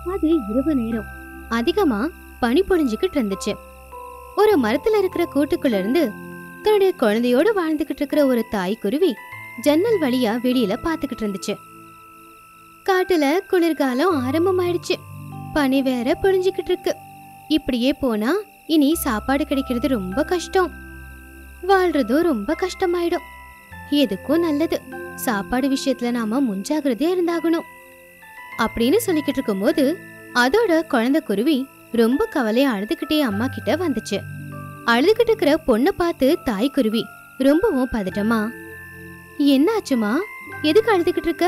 அது இரவு நேரம் அதிகமா பனி பொழிஞ்சுக்கிட்டு இருந்துச்சு ஒரு மரத்துல இருக்கிற கூட்டுக்குள்ள இருந்து தன்னுடைய குழந்தையோட வாழ்ந்துகிட்டு இருக்கிற ஒரு தாய் குருவி ஜன்னல் வழியா வெளியில பாத்துக்கிட்டு இருந்துச்சு காட்டுல குளிர்காலம் ஆரம்பமாயிடுச்சு பனி வேற பொழிஞ்சுக்கிட்டு இருக்கு இப்படியே போனா இனி சாப்பாடு கிடைக்கிறது ரொம்ப கஷ்டம் வாழ்றதும் ரொம்ப கஷ்டமாயிடும் எதுக்கும் நல்லது சாப்பாடு விஷயத்துல நாம முன்ஜாகிரதையா இருந்தாகணும் அப்படின்னு சொல்லிக்கிட்டு இருக்கும்போது அதோட குழந்தை குருவி ரொம்ப கவலையா அழுதுகிட்டே அம்மா கிட்ட வந்துச்சு அழுதுகிட்டு இருக்கிற பொண்ணை பார்த்து தாய் குருவி ரொம்பவும் பதட்டமா என்ன ஆச்சுமா எதுக்கு அழுதுகிட்டு இருக்க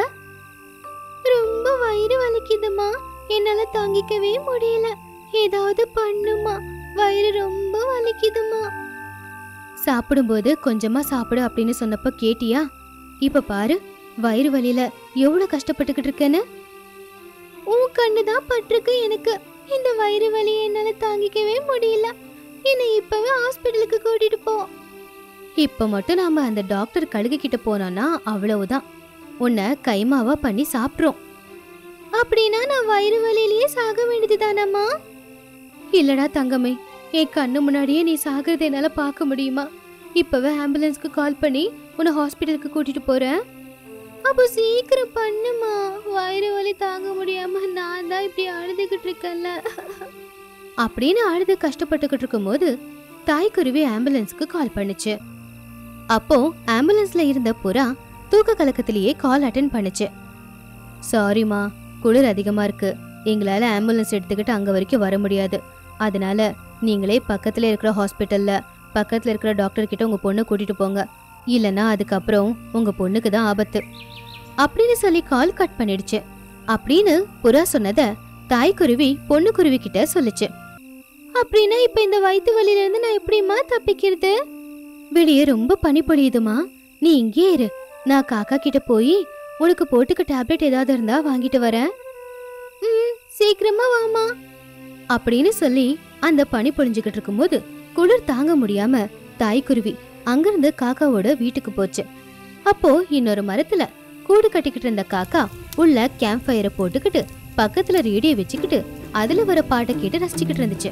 ரொம்ப வயிறு வலிக்குதுமா என்னால தாங்கிக்கவே முடியல ஏதாவது பண்ணுமா வயிறு ரொம்ப வலிக்குதுமா சாப்பிடும்போது கொஞ்சமா சாப்பிடு அப்படின்னு சொன்னப்ப கேட்டியா இப்ப பாரு வயிறு வலியில எவ்வளவு கஷ்டப்பட்டுக்கிட்டு இருக்கேன்னு உன் கண்ணு தான் பட்டிருக்கு எனக்கு இந்த வயிறு வலியை என்னால தாங்கிக்கவே முடியல என்னை இப்பவே ஹாஸ்பிட்டலுக்கு கூட்டிட்டு போ இப்ப மட்டும் நாம அந்த டாக்டர் கழுகு கிட்ட போனோம்னா அவ்வளவுதான் உன்னை கைமாவா பண்ணி சாப்பிட்றோம் அப்படின்னா நான் வயிறு வலியிலேயே சாக வேண்டியதுதானம்மா இல்லடா தங்கமே என் கண்ணு முன்னாடியே நீ சாகிறத என்னால பார்க்க முடியுமா இப்பவே ஆம்புலன்ஸ்க்கு கால் பண்ணி உன்னை ஹாஸ்பிட்டலுக்கு கூட்டிட்டு போறேன் அப்போ சீக்கிரம் பண்ணுமா வயிறு வலி தாங்க முடியாம நான் தான் இப்படி அழுதுகிட்டு இருக்கேன்ல அப்படின்னு அழுது கஷ்டப்பட்டுக்கிட்டு இருக்கும்போது தாய்க்குருவி ஆம்புலன்ஸ்க்கு கால் பண்ணுச்சு அப்போ ஆம்புலன்ஸ்ல இருந்த புறா தூக்க கலக்கத்திலேயே கால் அட்டன் பண்ணுச்சு சாரிம்மா குளிர் அதிகமா இருக்கு எங்களால ஆம்புலன்ஸ் எடுத்துக்கிட்டு அங்க வரைக்கும் வர முடியாது அதனால நீங்களே பக்கத்துல இருக்கிற ஹாஸ்பிட்டல்ல பக்கத்துல இருக்கிற டாக்டர் கிட்ட உங்க பொண்ணை கூட்டிட்டு போங்க இல்லனா அதுக்கப்புறம் உங்க பொண்ணுக்கு தான் ஆபத்து அப்படின்னு சொல்லி கால் கட் பண்ணிடுச்சு அப்படின்னு புறா சொன்னத தாய்க்குருவி பொண்ணு குருவி கிட்ட சொல்லுச்சு அப்படின்னா இப்ப இந்த வயிற்று வலியில இருந்து நான் எப்படிம்மா தப்பிக்கிறது வெளியே ரொம்ப பனி பொழியுதுமா நீ இங்கே இரு நான் காக்கா கிட்ட போய் உனக்கு போட்டுக்க டேப்லெட் ஏதாவது இருந்தா வாங்கிட்டு வரேன் ம் சீக்கிரமா வாமா அப்படின்னு சொல்லி அந்த பனி பொழிஞ்சுக்கிட்டு இருக்கும்போது குளிர் தாங்க முடியாம தாய்க்குருவி அங்கிருந்து காக்காவோட வீட்டுக்கு போச்சு அப்போ இன்னொரு மரத்துல கூடு கட்டிக்கிட்டு இருந்த காக்கா உள்ள கேம்ப் ஃபயரை போட்டுக்கிட்டு பக்கத்துல ரேடியோ வச்சுக்கிட்டு அதுல வர பாட்டை கேட்டு ரசிச்சுக்கிட்டு இருந்துச்சு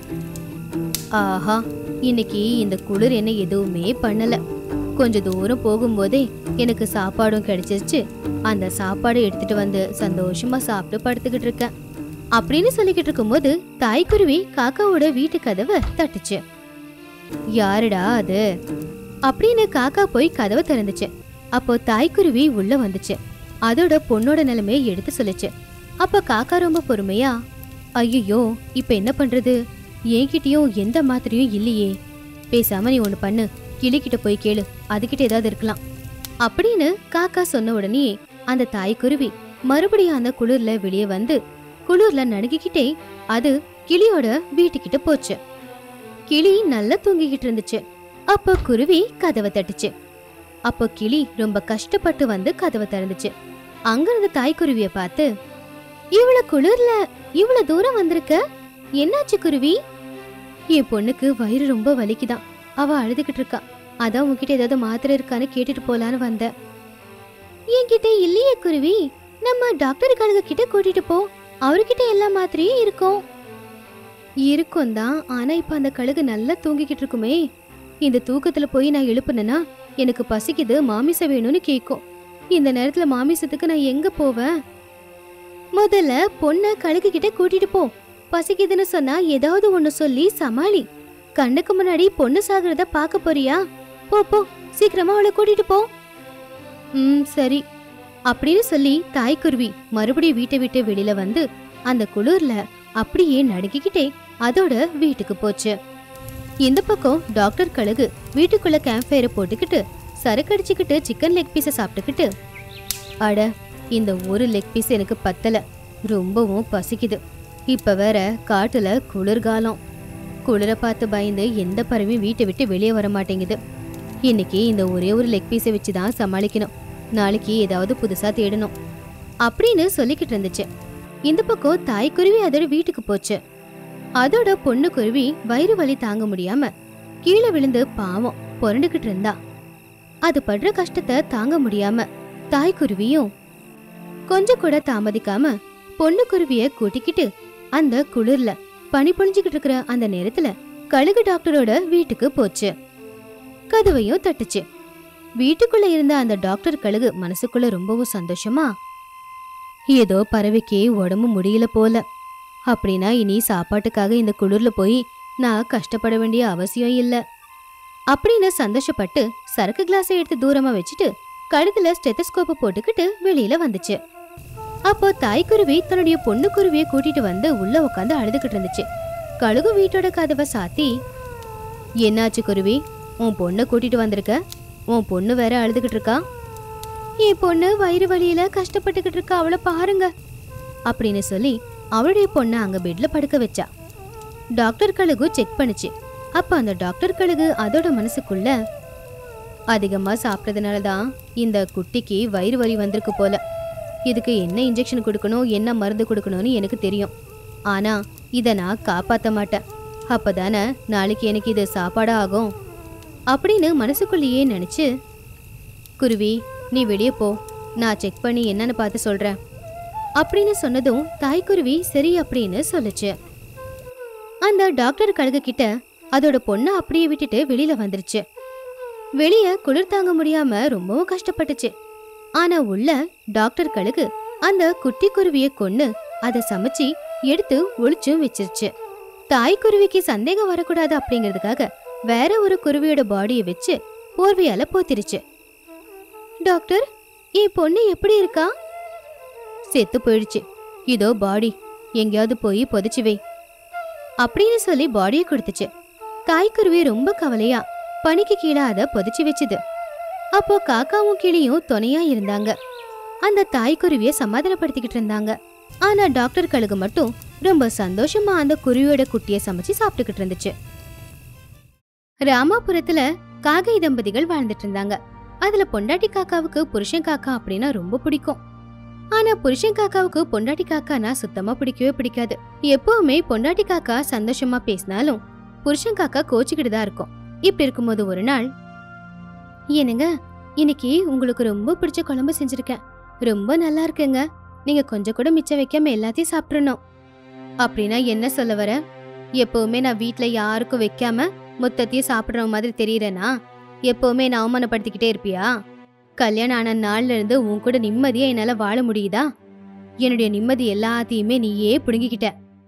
ஆஹா இன்னைக்கு இந்த குளிர் என்ன எதுவுமே பண்ணல கொஞ்ச தூரம் போகும்போதே எனக்கு சாப்பாடும் கிடைச்சிருச்சு அந்த சாப்பாடை எடுத்துட்டு வந்து சந்தோஷமா சாப்பிட்டு படுத்துக்கிட்டு இருக்கேன் அப்படின்னு சொல்லிக்கிட்டு இருக்கும்போது தாய்க்குருவி காக்காவோட வீட்டு கதவை தட்டுச்சு யாருடா அது அப்படின்னு காக்கா போய் கதவை திறந்துச்சு அப்போ தாய்க்குருவி உள்ள வந்துச்சு அதோட பொண்ணோட நிலைமையை எடுத்து சொல்லுச்சு அப்ப காக்கா ரொம்ப பொறுமையா ஐயோ இப்ப என்ன பண்றது என்கிட்டயும் எந்த மாத்திரையும் இல்லையே பேசாம நீ ஒண்ணு பண்ணு கிளிக்கிட்ட போய் கேளு அதுகிட்ட ஏதாவது இருக்கலாம் அப்படின்னு காக்கா சொன்ன உடனே அந்த தாய்க்குருவி மறுபடியும் அந்த குளிர்ல வெளியே வந்து குளிர்ல நடுங்கிக்கிட்டே அது கிளியோட வீட்டுக்கிட்ட போச்சு கிளி நல்லா தூங்கிக்கிட்டு இருந்துச்சு அப்போ குருவி கதவை தட்டுச்சு அப்போ கிளி ரொம்ப கஷ்டப்பட்டு வந்து கதவை திறந்துச்சு அங்க இருந்த தாய்க்குருவிய பார்த்து இவ்வளவு குளிர்ல இவ்வளவு தூரம் வந்திருக்க என்னாச்சு குருவி என் பொண்ணுக்கு வயிறு ரொம்ப வலிக்குதான் அவ அழுதுகிட்டு இருக்கா அதான் உன்கிட்ட ஏதாவது மாத்திரை இருக்கான்னு கேட்டுட்டு போலான்னு வந்தேன் என்கிட்ட இல்லையே குருவி நம்ம டாக்டர் கழுகு கிட்ட கூட்டிட்டு போ அவர்கிட்ட எல்லா மாத்திரையும் இருக்கும் இருக்கும் தான் ஆனா இப்ப அந்த கழுகு நல்லா தூங்கிக்கிட்டு இருக்குமே இந்த தூக்கத்துல போய் நான் எழுப்புனேன்னா எனக்கு பசிக்குது மாமிசம் வேணும்னு கேட்கும் இந்த நேரத்துல மாமிசத்துக்கு நான் எங்க போவேன் முதல்ல பொண்ண கழுகு கிட்ட கூட்டிட்டு போ பசிக்குதுன்னு சொன்னா ஏதாவது ஒண்ணு சொல்லி சமாளி கண்ணுக்கு முன்னாடி பொண்ணு சாகுறத பார்க்க போறியா போ போ சீக்கிரமா அவளை கூட்டிட்டு போ ம் சரி அப்படின்னு சொல்லி தாய்க்குருவி மறுபடியும் வீட்டை விட்டு வெளியில வந்து அந்த குளிர்ல அப்படியே நடுங்கிக்கிட்டே அதோட வீட்டுக்கு போச்சு இந்த பக்கம் டாக்டர் கழுகு வீட்டுக்குள்ள கேம்ப் ஃபயரை போட்டுக்கிட்டு சரக்கு அடிச்சுக்கிட்டு சிக்கன் லெக் பீஸை சாப்பிட்டுக்கிட்டு அட இந்த ஒரு லெக் பீஸ் எனக்கு பத்தல ரொம்பவும் பசிக்குது இப்ப வேற காட்டுல குளிர்காலம் குளிர பார்த்து பயந்து எந்த பறவையும் வீட்டை விட்டு வெளியே வர மாட்டேங்குது இன்னைக்கு இந்த ஒரே ஒரு லெக் பீஸை வச்சு தான் சமாளிக்கணும் நாளைக்கு ஏதாவது புதுசா தேடணும் அப்படின்னு சொல்லிக்கிட்டு இருந்துச்சு இந்த பக்கம் தாய்க்குருவி அதோட வீட்டுக்கு போச்சு அதோட பொண்ணு குருவி வயிறு வலி தாங்க முடியாம கீழே விழுந்து பாவம் புரண்டுகிட்டு இருந்தா அது படுற கஷ்டத்தை தாங்க முடியாம தாய்க்குருவியும் கொஞ்சம் கூட தாமதிக்காம பொண்ணு குருவிய கூட்டிக்கிட்டு அந்த குளிர்ல பனி பொழிஞ்சுக்கிட்டு இருக்கிற அந்த நேரத்துல கழுகு டாக்டரோட வீட்டுக்கு போச்சு கதவையும் தட்டுச்சு வீட்டுக்குள்ள இருந்த அந்த டாக்டர் கழுகு மனசுக்குள்ள ரொம்பவும் சந்தோஷமா ஏதோ பறவைக்கு உடம்பு முடியல போல அப்படின்னா இனி சாப்பாட்டுக்காக இந்த குளிர்ல போய் நான் கஷ்டப்பட வேண்டிய அவசியம் இல்ல அப்படின்னு சந்தோஷப்பட்டு சரக்கு கிளாஸை எடுத்து தூரமா வச்சுட்டு கழுத்துல ஸ்டெத்தஸ்கோப்பை போட்டுக்கிட்டு வெளியில வந்துச்சு அப்போ தாய்க்குருவி தன்னுடைய பொண்ணு குருவியை கூட்டிட்டு வந்து உள்ள உட்காந்து அழுதுகிட்டு இருந்துச்சு கழுகு வீட்டோட கதவை சாத்தி என்னாச்சு குருவி உன் பொண்ணை கூட்டிட்டு வந்திருக்க உன் பொண்ணு வேற அழுதுகிட்டு இருக்கா என் பொண்ணு வயிறு வலியில கஷ்டப்பட்டுக்கிட்டு இருக்கா அவளை பாருங்க அப்படின்னு சொல்லி அவளுடைய பொண்ணை அங்க பெட்ல படுக்க வச்சா டாக்டர் கழுகு செக் பண்ணுச்சு அப்ப அந்த டாக்டர் கழுகு அதோட மனசுக்குள்ள அதிகமா சாப்பிட்டதுனால தான் இந்த குட்டிக்கு வயிறு வலி வந்திருக்கு போல இதுக்கு என்ன இன்ஜெக்ஷன் கொடுக்கணும் என்ன மருந்து கொடுக்கணும்னு எனக்கு தெரியும் ஆனா இதை நான் காப்பாத்த மாட்டேன் அப்பதானே நாளைக்கு எனக்கு இது சாப்பாடா ஆகும் அப்படின்னு மனசுக்குள்ளேயே நினைச்சு குருவி நீ வெளியே போ நான் செக் பண்ணி என்னன்னு பார்த்து சொல்றேன் அப்படின்னு சொன்னதும் தாய்க்குருவி சரி அப்படின்னு சொல்லுச்சு அந்த டாக்டர் கழுகு கிட்ட அதோட பொண்ணை அப்படியே விட்டுட்டு வெளியில வந்துருச்சு வெளிய குளிர் தாங்க முடியாம ரொம்பவும் கஷ்டப்பட்டுச்சு ஆனா உள்ள டாக்டர் கழுகு அந்த குட்டி குருவிய கொன்னு அதை சமைச்சு எடுத்து ஒளிச்சும் வச்சிருச்சு தாய்க்குருவிக்கு சந்தேகம் வரக்கூடாது அப்படிங்கிறதுக்காக வேற ஒரு குருவியோட பாடியை வச்சு போர்வையால போத்திருச்சு டாக்டர் என் பொண்ணு எப்படி இருக்கா செத்து போயிடுச்சு இதோ பாடி எங்கேயாவது போய் புதைச்சு வை அப்படின்னு சொல்லி பாடியை கொடுத்துச்சு தாய்க்குருவி ரொம்ப கவலையா பனிக்கு கீழே அதை புதைச்சு வச்சுது அப்போ காக்காவும் கிளியும் துணையா இருந்தாங்க அந்த தாய்க்குருவிய சமாதானப்படுத்திக்கிட்டு இருந்தாங்க ஆனா டாக்டர் கழுகு மட்டும் ரொம்ப சந்தோஷமா அந்த குருவியோட குட்டிய சமைச்சு சாப்பிட்டுக்கிட்டு இருந்துச்சு ராமாபுரத்துல காகை தம்பதிகள் வாழ்ந்துட்டு இருந்தாங்க அதுல பொண்டாட்டி காக்காவுக்கு புருஷன் காக்கா அப்படின்னா ரொம்ப பிடிக்கும் ஆனா புருஷன் காக்காவுக்கு பொண்டாட்டி காக்கானா சுத்தமா பிடிக்கவே பிடிக்காது எப்பவுமே பொண்டாட்டி காக்கா சந்தோஷமா பேசினாலும் புருஷன் காக்கா கோச்சிக்கிட்டு தான் இருக்கும் இப்படி இருக்கும்போது ஒரு நாள் என்னங்க இன்னைக்கு உங்களுக்கு ரொம்ப பிடிச்ச குழம்பு செஞ்சிருக்கேன் ரொம்ப நல்லா இருக்குங்க நீங்க கொஞ்சம் கூட மிச்சம் வைக்காம எல்லாத்தையும் சாப்பிடணும் அப்படின்னா என்ன சொல்ல வர எப்பவுமே நான் வீட்ல யாருக்கும் வைக்காம மொத்தத்தையும் சாப்பிடுற மாதிரி தெரியறேனா எப்பவுமே நான் அவமானப்படுத்திக்கிட்டே இருப்பியா கல்யாணம் ஆன நாள்ல இருந்து உன் கூட நிம்மதியா என்னால வாழ முடியுதா என்னுடைய நிம்மதி எல்லாத்தையுமே நீயே புடுங்கிக்கிட்ட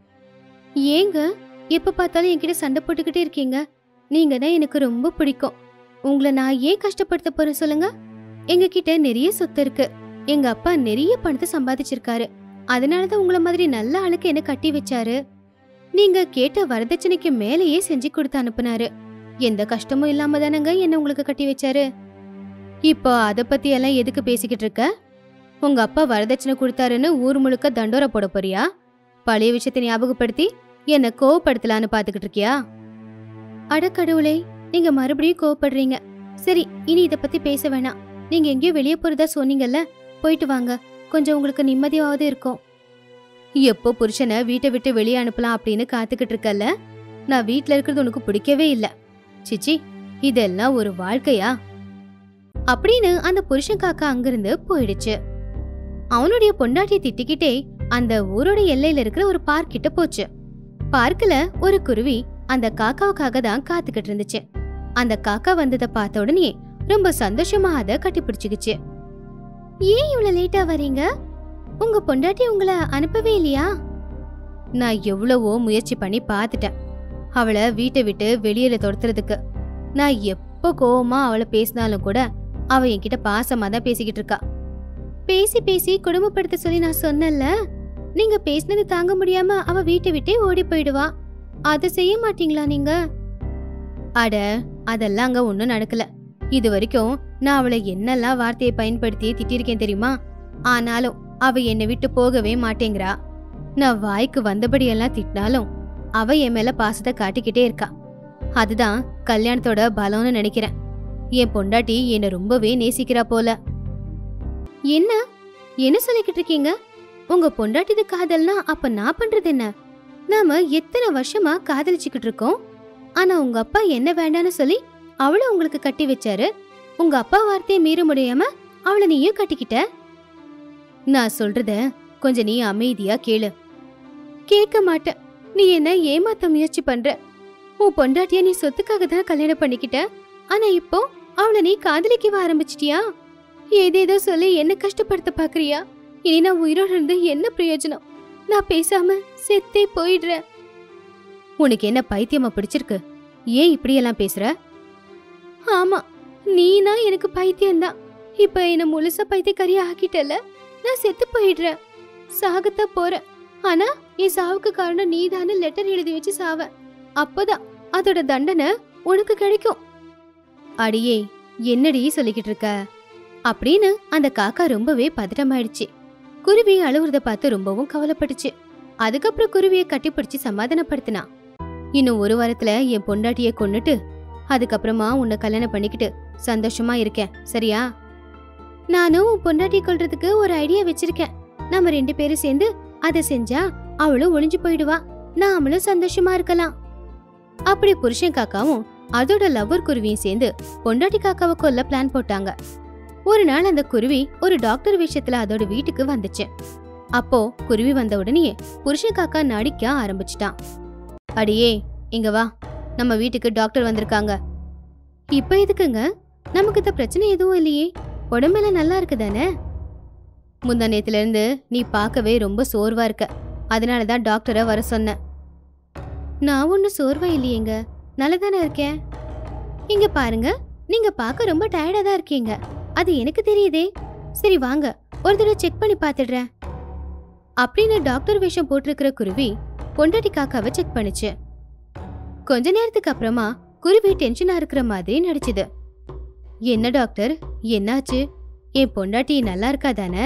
ஏங்க எப்ப பார்த்தாலும் என்கிட்ட சண்டை போட்டுக்கிட்டே இருக்கீங்க நீங்க தான் எனக்கு ரொம்ப பிடிக்கும் உங்களை நான் ஏன் கஷ்டப்படுத்த போறேன் சொல்லுங்க எங்க கிட்ட நிறைய சொத்து இருக்கு எங்க அப்பா நிறைய பணத்தை சம்பாதிச்சிருக்காரு அதனாலதான் உங்கள மாதிரி நல்ல ஆளுக்கு என்ன கட்டி வச்சாரு நீங்க கேட்ட வரதட்சணைக்கு மேலேயே செஞ்சு கொடுத்து அனுப்புனாரு எந்த கஷ்டமும் இல்லாம தானங்க என்ன உங்களுக்கு கட்டி வச்சாரு இப்போ அத பத்தி எல்லாம் எதுக்கு பேசிக்கிட்டு இருக்க உங்க அப்பா வரதட்சணை கொடுத்தாருன்னு ஊர் முழுக்க தண்டோரா போட போறியா பழைய விஷயத்தை ஞாபகப்படுத்தி என்ன கோவப்படுத்தலான்னு பாத்துக்கிட்டு இருக்கியா அடக்கடவுளே நீங்க மறுபடியும் கோவப்படுறீங்க சரி இனி இத பத்தி பேச வேணாம் நீங்க எங்கேயோ வெளியே போறதா சொன்னீங்கல்ல போயிட்டு வாங்க கொஞ்சம் உங்களுக்கு நிம்மதியாவது இருக்கும் எப்போ புருஷனை வீட்டை விட்டு வெளியே அனுப்பலாம் அப்படின்னு காத்துக்கிட்டு இருக்கல்ல நான் வீட்ல இருக்கிறது உனக்கு பிடிக்கவே இல்ல சிச்சி இதெல்லாம் ஒரு வாழ்க்கையா அப்படின்னு அந்த புருஷன் காக்கா அங்கிருந்து போயிடுச்சு அவனுடைய பொண்டாட்டியை திட்டிக்கிட்டே அந்த ஊரோட எல்லையில இருக்கிற ஒரு பார்க் கிட்ட போச்சு பார்க்ல ஒரு குருவி அந்த காக்காவுக்காக தான் காத்துக்கிட்டு இருந்துச்சு அந்த காக்கா வந்ததை பார்த்த உடனே ரொம்ப சந்தோஷமா அதை கட்டிப்பிடிச்சுக்கிச்சு ஏன் இவ்வளவு லேட்டா வரீங்க உங்க பொண்டாட்டி உங்களை அனுப்பவே இல்லையா நான் எவ்வளவோ முயற்சி பண்ணி பார்த்துட்டேன் அவளை வீட்டை விட்டு வெளியில துரத்துறதுக்கு நான் எப்போ கோவமா அவளை பேசினாலும் கூட அவ என்கிட்ட பாசமா தான் பேசிக்கிட்டு இருக்கா பேசி பேசி குடும்பப்படுத்த சொல்லி நான் சொன்னேன்ல நீங்க பேசினது தாங்க முடியாம அவ வீட்டை விட்டே ஓடி போயிடுவா அதை செய்ய மாட்டீங்களா நீங்க அட அதெல்லாம் அங்க ஒண்ணும் நடக்கல இது வரைக்கும் நான் அவளை என்னெல்லாம் வார்த்தையை பயன்படுத்தி திட்டிருக்கேன் தெரியுமா ஆனாலும் அவ என்னை விட்டு போகவே மாட்டேங்கிறா நான் வாய்க்கு வந்தபடியெல்லாம் திட்டினாலும் அவ என் மேல பாசத்தை காட்டிக்கிட்டே இருக்கா அதுதான் கல்யாணத்தோட பலம்னு நினைக்கிறேன் என் பொண்டாட்டி என்னை ரொம்பவே நேசிக்கிறா போல என்ன என்ன சொல்லிக்கிட்டு இருக்கீங்க உங்க பொண்டாட்டிது காதல்னா அப்ப நான் பண்றது என்ன நாம எத்தனை வருஷமா காதலிச்சுக்கிட்டு இருக்கோம் ஆனா உங்க அப்பா என்ன வேண்டான்னு சொல்லி அவளை உங்களுக்கு கட்டி வச்சாரு உங்க அப்பா வார்த்தையை மீற முடியாம அவளை நீயும் கட்டிக்கிட்ட நான் சொல்றத கொஞ்சம் நீ அமைதியா கேளு கேட்க மாட்டேன் நீ என்ன ஏமாத்த முயற்சி பண்ற உன் பொண்டாட்டிய நீ சொத்துக்காக தான் கல்யாணம் பண்ணிக்கிட்ட ஆனா இப்போ அவளை நீ காதலிக்கவ ஆரம்பிச்சிட்டியா ஏதேதோ சொல்லி என்ன கஷ்டப்படுத்த பாக்குறியா இனி நான் உயிரோட இருந்து என்ன பிரயோஜனம் நான் பேசாம செத்தே போயிடுறேன் உனக்கு என்ன பைத்தியமா பிடிச்சிருக்கு ஏன் இப்படியெல்லாம் பேசுற ஆமா நீனா எனக்கு பைத்தியம்தான் இப்ப என்ன முழுசா பைத்தியக்காரியா ஆக்கிட்டல நான் செத்து போயிடுறேன் சாகத்தான் போறேன் ஆனா என் சாவுக்கு காரணம் நீதானு லெட்டர் எழுதி வச்சு சாவ அப்பதான் அதோட தண்டனை உனக்கு கிடைக்கும் அடியே என்னடி சொல்லிக்கிட்டு இருக்க அப்படின்னு அந்த காக்கா ரொம்பவே பதட்டமாயிடுச்சு குருவி அழுவுறத பார்த்து ரொம்பவும் கவலைப்பட்டுச்சு அதுக்கப்புறம் குருவியை கட்டிப்பிடிச்சு சமாதானப்படுத்தினா இன்னும் ஒரு வாரத்துல என் பொண்டாட்டிய கொன்னுட்டு அதுக்கப்புறமா உன்னை கல்யாணம் பண்ணிக்கிட்டு சந்தோஷமா இருக்கேன் சரியா நானும் உன் பொண்டாட்டி கொல்றதுக்கு ஒரு ஐடியா வச்சிருக்கேன் நம்ம ரெண்டு பேரும் சேர்ந்து அதை செஞ்சா அவளும் ஒளிஞ்சு போயிடுவா நாமளும் சந்தோஷமா இருக்கலாம் அப்படி புருஷன் காக்காவும் அதோட லவ்வர் குருவியும் சேர்ந்து பொண்டாட்டி காக்காவை கொல்ல பிளான் போட்டாங்க ஒரு நாள் அந்த குருவி ஒரு டாக்டர் விஷயத்துல அதோட வீட்டுக்கு வந்துச்சு அப்போ குருவி வந்த உடனே புருஷன் காக்கா நடிக்க ஆரம்பிச்சிட்டான் அடியே இங்க வா நம்ம வீட்டுக்கு டாக்டர் வந்திருக்காங்க இப்ப எதுக்குங்க நமக்கு இந்த பிரச்சனை எதுவும் இல்லையே உடம்பெல்லாம் நல்லா இருக்குதானே முந்தா நேத்துல இருந்து நீ பார்க்கவே ரொம்ப சோர்வா இருக்க அதனால தான் டாக்டரை வர சொன்னேன் நான் ஒன்றும் சோர்வா இல்லையேங்க நல்லதானே இருக்கேன் இங்க பாருங்க நீங்க பார்க்க ரொம்ப டயர்டா தான் இருக்கீங்க அது எனக்கு தெரியுதே சரி வாங்க ஒரு தடவை செக் பண்ணி பார்த்துடுறேன் அப்படின்னு டாக்டர் வேஷம் போட்டிருக்கிற குருவி பொண்டாட்டி காக்காவை செக் பண்ணுச்சு கொஞ்ச நேரத்துக்கு அப்புறமா குருவி டென்ஷனா இருக்கிற மாதிரி நடிச்சுது என்ன டாக்டர் என்னாச்சு என் பொண்டாட்டி நல்லா இருக்கா தானே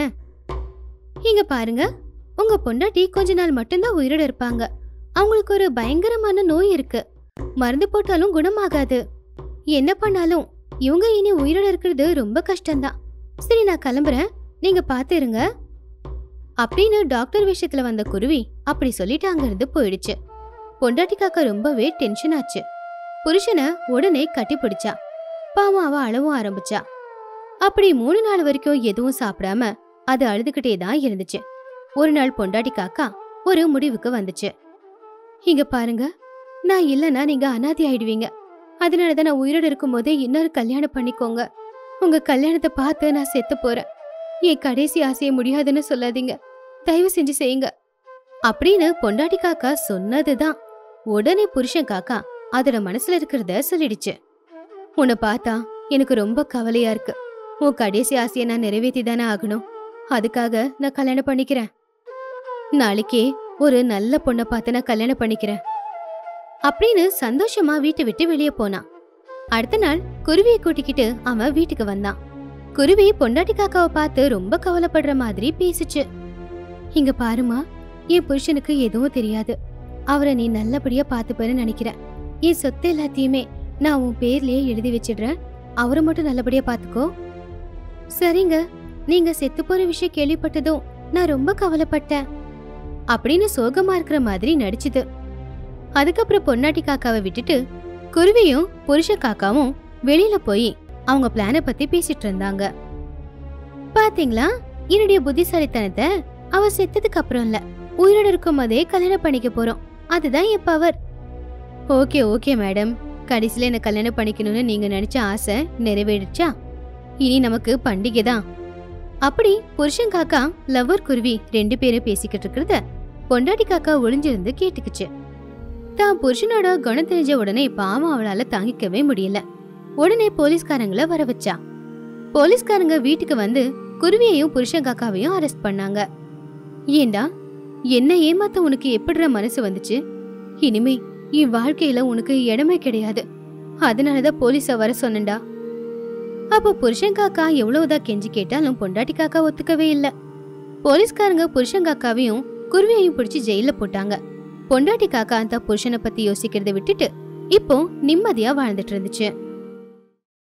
இங்க பாருங்க உங்க பொண்டாட்டி கொஞ்ச நாள் மட்டும்தான் உயிரோட இருப்பாங்க அவங்களுக்கு ஒரு பயங்கரமான நோய் இருக்கு மருந்து போட்டாலும் குணமாகாது என்ன பண்ணாலும் இவங்க இனி உயிரோட இருக்கிறது ரொம்ப கஷ்டம்தான் சரி நான் கிளம்புறேன் நீங்க பார்த்து இருங்க அப்படின்னு டாக்டர் விஷயத்துல வந்த குருவி அப்படி சொல்லிட்டு அங்கிருந்து போயிடுச்சு பொண்டாட்டி காக்கா ரொம்பவே டென்ஷன் ஆச்சு புருஷனை உடனே கட்டி பிடிச்சா பாவம் அவ அழவும் ஆரம்பிச்சா அப்படி மூணு நாள் வரைக்கும் எதுவும் சாப்பிடாம அது அழுதுகிட்டே தான் இருந்துச்சு ஒரு நாள் பொண்டாட்டி காக்கா ஒரு முடிவுக்கு வந்துச்சு இங்க பாருங்க நான் இல்லனா நீங்க அனாதி ஆயிடுவீங்க அதனாலதான் நான் உயிரோட இருக்கும்போதே இன்னொரு கல்யாணம் பண்ணிக்கோங்க உங்க கல்யாணத்தை பார்த்து நான் செத்து போறேன் என் கடைசி ஆசைய முடியாதுன்னு சொல்லாதீங்க தயவு செஞ்சு செய்யுங்க அப்படின்னு பொண்டாட்டி காக்கா சொன்னதுதான் உடனே புருஷன் காக்கா அதோட மனசுல இருக்கிறத சொல்லிடுச்சு உன்னை பார்த்தா எனக்கு ரொம்ப கவலையா இருக்கு உன் கடைசி ஆசையை நான் நிறைவேற்றி தானே ஆகணும் அதுக்காக நான் கல்யாணம் பண்ணிக்கிறேன் நாளைக்கே ஒரு நல்ல பொண்ணை பார்த்து நான் கல்யாணம் பண்ணிக்கிறேன் அப்படின்னு சந்தோஷமா வீட்டை விட்டு வெளியே போனான் அடுத்த நாள் குருவியை கூட்டிக்கிட்டு அவன் வீட்டுக்கு வந்தான் குருவி பொண்டாட்டி காக்காவை பார்த்து ரொம்ப கவலைப்படுற மாதிரி பேசுச்சு இங்க பாருமா என் புருஷனுக்கு எதுவும் தெரியாது அவரை நீ நல்லபடியா பார்த்துப்பேன்னு நினைக்கிறேன் என் சொத்து எல்லாத்தையுமே நான் உன் பேர்லயே எழுதி வச்சிடுறேன் அவரை மட்டும் நல்லபடியா பாத்துக்கோ சரிங்க நீங்க செத்து போற விஷயம் கேள்விப்பட்டதும் நான் ரொம்ப கவலைப்பட்டேன் அப்படின்னு சோகமா இருக்கிற மாதிரி நடிச்சுது அதுக்கப்புறம் பொன்னாட்டி காக்காவை விட்டுட்டு குருவியும் புருஷ காக்காவும் வெளியில போய் அவங்க பிளான பத்தி பேசிட்டு இருந்தாங்க பாத்தீங்களா என்னுடைய புத்திசாலித்தனத்தை அவ செத்ததுக்கு அப்புறம் இல்ல உயிரோட இருக்கும் போதே கல்யாணம் பண்ணிக்க போறோம் அதுதான் என் பவர் ஓகே ஓகே மேடம் கடைசியில என்ன கல்யாணம் பண்ணிக்கணும்னு நீங்க நினைச்ச ஆசை நிறைவேறிச்சா இனி நமக்கு பண்டிகை தான் அப்படி புருஷன் காக்கா லவ்வர் குருவி ரெண்டு பேரும் பேசிக்கிட்டு இருக்கிறத பொண்டாட்டி காக்கா ஒளிஞ்சிருந்து கேட்டுக்குச்சு தான் புருஷனோட குணம் தெரிஞ்ச உடனே பாவம் அவளால தாங்கிக்கவே முடியல உடனே போலீஸ்காரங்கள வர வச்சா போலீஸ்காரங்க வீட்டுக்கு வந்து குருவியையும் புருஷன் காக்காவையும் அரெஸ்ட் பண்ணாங்க ஏண்டா என்ன ஏமாத்த உனக்கு எப்படிற மனசு வந்துச்சு இனிமே என் வாழ்க்கையில உனக்கு இடமே கிடையாது அதனாலதான் போலீஸ வர சொன்னேன்டா அப்போ புருஷன் காக்கா எவ்வளவுதான் கெஞ்சி கேட்டாலும் பொண்டாட்டி காக்கா ஒத்துக்கவே இல்ல போலீஸ்காரங்க புருஷன் காக்காவையும் குருவியையும் பிடிச்சு ஜெயில போட்டாங்க பொண்டாட்டி காக்கா அந்த புருஷனை பத்தி யோசிக்கிறதை விட்டுட்டு இப்போ நிம்மதியா வாழ்ந்துட்டு இருந்துச்சு